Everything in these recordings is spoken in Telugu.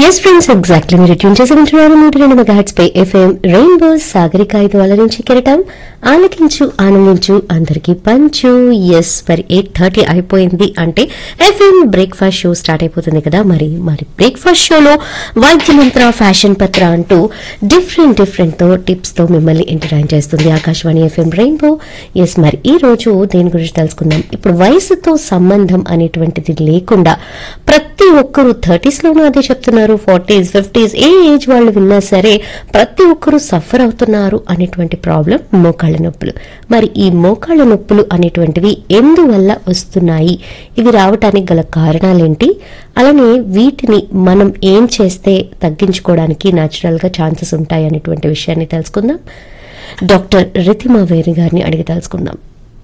ఎస్ ఫ్రెండ్స్ ఎగ్జాక్ట్లీ మీరు ట్యూన్ చేసి వింటున్నారు నూట రెండు మెగాహెట్స్ పై ఎఫ్ఎం రెయిన్బో సాగరిక ఐదు వాళ్ళ నుంచి కెరటం ఆలకించు ఆనందించు అందరికి పంచు ఎస్ మరి ఎయిట్ థర్టీ అయిపోయింది అంటే ఎఫ్ఎం బ్రేక్ఫాస్ట్ షో స్టార్ట్ అయిపోతుంది కదా మరి మరి బ్రేక్ఫాస్ట్ షోలో వైద్య మంత్ర ఫ్యాషన్ పత్ర అంటూ డిఫరెంట్ డిఫరెంట్ తో టిప్స్ తో మిమ్మల్ని ఎంటర్టైన్ చేస్తుంది ఆకాశవాణి ఎఫ్ఎం రెయిన్బో ఎస్ మరి ఈ రోజు దేని గురించి తెలుసుకుందాం ఇప్పుడు వయసుతో సంబంధం అనేటువంటిది లేకుండా ప్రతి ఒక్కరు థర్టీస్ లోనూ అదే చెప్తున్నారు ఫార్టీస్ ఫిఫ్టీస్ ఏ ఏజ్ వాళ్ళు విన్నా సరే ప్రతి ఒక్కరు సఫర్ అవుతున్నారు అనేటువంటి ప్రాబ్లం మోకాళ్ళ నొప్పులు మరి ఈ మోకాళ్ళ నొప్పులు అనేటువంటివి ఎందువల్ల వస్తున్నాయి ఇవి రావటానికి గల కారణాలేంటి అలానే వీటిని మనం ఏం చేస్తే తగ్గించుకోవడానికి న్యాచురల్ గా ఛాన్సెస్ ఉంటాయి అనేటువంటి విషయాన్ని తెలుసుకుందాం డాక్టర్ రితిమా వేరి గారిని అడిగి తెలుసుకుందాం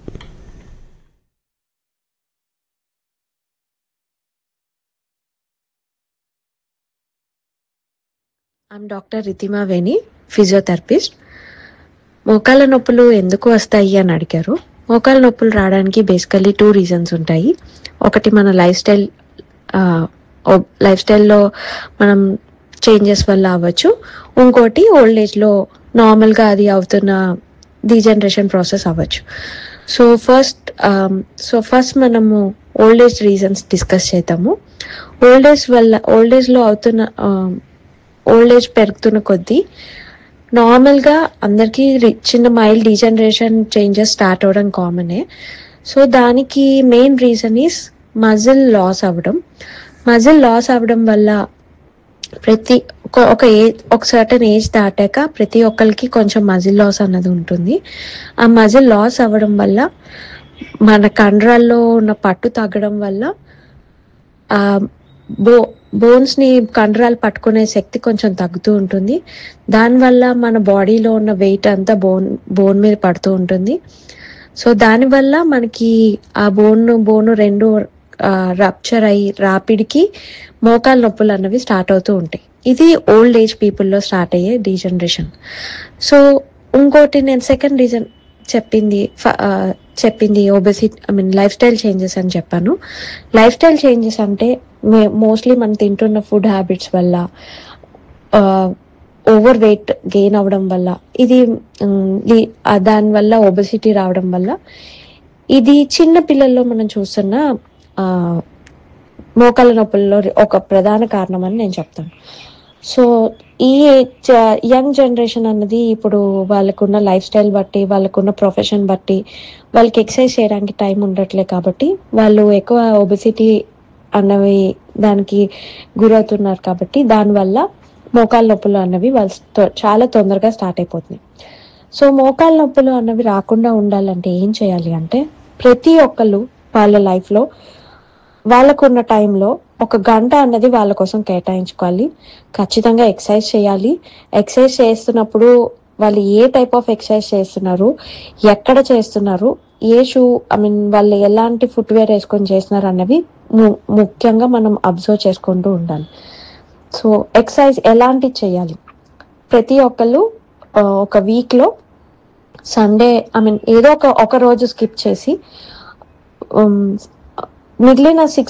I'm doctor Ritima Veni physiotherapist మోకాళ్ళ నొప్పులు ఎందుకు వస్తాయి అని అడిగారు మోకాళ్ళ నొప్పులు రావడానికి బేసికల్లీ టూ రీజన్స్ ఉంటాయి ఒకటి మన లైఫ్ స్టైల్ లైఫ్ స్టైల్లో మనం చేంజెస్ వల్ల అవ్వచ్చు ఇంకోటి ఓల్డ్ ఏజ్లో నార్మల్గా అది అవుతున్న డీజనరేషన్ ప్రాసెస్ అవ్వచ్చు సో ఫస్ట్ సో ఫస్ట్ మనము ఓల్డ్ ఏజ్ రీజన్స్ డిస్కస్ చేద్దాము ఓల్డ్ ఏజ్ వల్ల ఓల్డ్ ఏజ్లో అవుతున్న ఓల్డ్ ఏజ్ పెరుగుతున్న కొద్దీ నార్మల్గా అందరికీ రి- చిన్న మైల్డ్ డీజనరేషన్ చేంజెస్ స్టార్ట్ అవ్వడం కామనే సో దానికి main reason is muscle loss అవ్వడం మజిల్ లాస్ అవ్వడం వల్ల ప్రతి ఒక- ఒక ఏజ్ ఒక సర్టన్ ఏజ్ దాటాక ప్రతి ఒక్కరికి కొంచెం మజిల్ లాస్ అన్నది ఉంటుంది ఆ మజిల్ లాస్ అవ్వడం వల్ల మన కండరాల్లో ఉన్న పట్టు తగ్గడం వల్ల ఆ బో బోన్స్ ని కండరాలు పట్టుకునే శక్తి కొంచెం తగ్గుతూ ఉంటుంది దానివల్ల మన బాడీలో ఉన్న వెయిట్ అంతా బోన్ బోన్ మీద పడుతూ ఉంటుంది సో దానివల్ల మనకి ఆ బోన్ బోన్ రెండు రప్చర్ అయ్యి రాపిడికి మోకాలు నొప్పులు అన్నవి స్టార్ట్ అవుతూ ఉంటాయి ఇది ఓల్డ్ ఏజ్ పీపుల్లో స్టార్ట్ అయ్యే డీజనరేషన్ సో ఇంకోటి నేను సెకండ్ రీజన్ చెప్పింది ఫ- ఆ, చెప్పింది obesity I mean lifestyle changes అని చెప్పాను లైఫ్ స్టైల్ చేంజెస్ అంటే మోస్ట్లీ మనం తింటున్న ఫుడ్ హ్యాబిట్స్ వల్ల ఓవర్ వెయిట్ గెయిన్ అవ్వడం వల్ల ఇది ఉమ్, ఈ- ఆ, దానివల్ల ఒబెసిటీ రావడం వల్ల ఇది చిన్న పిల్లల్లో మనం చూస్తున్న ఆ, మోకాళ్ళ నొప్పుల్లో ఒక ప్రధాన కారణం అని నేను చెప్తాను సో ఈ యంగ్ జనరేషన్ అన్నది ఇప్పుడు వాళ్ళకున్న లైఫ్ స్టైల్ బట్టి వాళ్ళకున్న ప్రొఫెషన్ బట్టి వాళ్ళకి ఎక్సర్సైజ్ చేయడానికి టైం ఉండట్లే కాబట్టి వాళ్ళు ఎక్కువ ఒబెసిటీ అన్నవి దానికి గురవుతున్నారు కాబట్టి దానివల్ల మోకాళ్ళ నొప్పులు అన్నవి వాళ్ళు తొ- చాలా తొందరగా స్టార్ట్ అయిపోతున్నాయి సో మోకాళ్ళ నొప్పులు అన్నవి రాకుండా ఉండాలంటే ఏం చేయాలి అంటే ప్రతి ఒక్కళ్ళు వాళ్ళ లైఫ్లో వాళ్ళకున్న టైంలో ఒక గంట అన్నది వాళ్ళ కోసం కేటాయించుకోవాలి ఖచ్చితంగా ఎక్సర్సైజ్ చేయాలి ఎక్సర్సైజ్ చేస్తున్నప్పుడు వాళ్ళు ఏ టైప్ ఆఫ్ ఎక్సర్సైజ్ చేస్తున్నారు ఎక్కడ చేస్తున్నారు ఏ షూ ఐ మీన్ వాళ్ళు ఎలాంటి ఫుట్వేర్ వేసుకొని చేస్తున్నారు అన్నవి ము- ముఖ్యంగా మనం అబ్జర్వ్ చేసుకుంటూ ఉండాలి సో ఎక్సర్సైజ్ ఎలాంటి చేయాలి ప్రతి ఒక్కళ్ళు ఆ, ఒక వీక్లో సండే ఐ మీన్ ఏదో ఒక ఒక రోజు స్కిప్ చేసి ఉమ్, మిగిలిన సిక్స్